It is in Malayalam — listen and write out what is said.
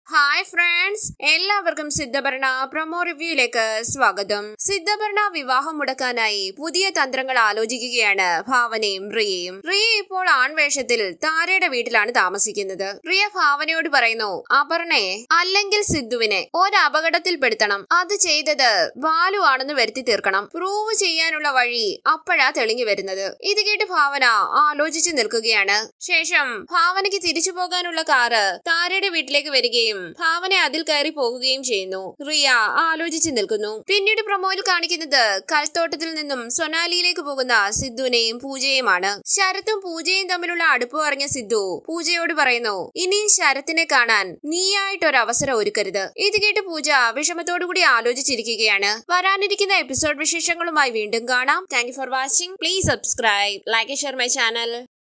ഹായ് ഫ്രണ്ട്സ് എല്ലാവർക്കും സിദ്ധഭരണ പ്രൊമോ റിവ്യൂയിലേക്ക് സ്വാഗതം സിദ്ധഭരണ വിവാഹം മുടക്കാനായി പുതിയ തന്ത്രങ്ങൾ ആലോചിക്കുകയാണ് ഭാവനയും റിയയും റിയ ഇപ്പോൾ ആൺവേഷത്തിൽ താരയുടെ വീട്ടിലാണ് താമസിക്കുന്നത് റിയ ഭാവനയോട് പറയുന്നു അപർണയെ അല്ലെങ്കിൽ സിദ്ധുവിനെ ഒരപകടത്തിൽപ്പെടുത്തണം അത് ചെയ്തത് ബാലു ആണെന്ന് വരുത്തി തീർക്കണം പ്രൂവ് ചെയ്യാനുള്ള വഴി അപ്പോഴാ തെളിഞ്ഞു വരുന്നത് ഇത് കേട്ട് ഭാവന ആലോചിച്ചു നിൽക്കുകയാണ് ശേഷം ഭാവനയ്ക്ക് തിരിച്ചു പോകാനുള്ള കാറ് താരയുടെ വീട്ടിലേക്ക് വരികയും ഭാവന അതിൽ കയറി പോകുകയും ചെയ്യുന്നു റിയ ആലോചിച്ചു നിൽക്കുന്നു പിന്നീട് പ്രൊമോയിൽ കാണിക്കുന്നത് കൽത്തോട്ടത്തിൽ നിന്നും സൊനാലിയിലേക്ക് പോകുന്ന സിദ്ധുവിനെയും പൂജയുമാണ് ശരത്തും പൂജയും തമ്മിലുള്ള അടുപ്പ് പറഞ്ഞ സിദ്ധു പൂജയോട് പറയുന്നു ഇനി ശരത്തിനെ കാണാൻ നീയായിട്ടൊരു അവസരം ഒരുക്കരുത് ഇത് കേട്ട് പൂജ വിഷമത്തോടുകൂടി ആലോചിച്ചിരിക്കുകയാണ് വരാനിരിക്കുന്ന എപ്പിസോഡ് വിശേഷങ്ങളുമായി വീണ്ടും കാണാം thank for watching please subscribe like share my channel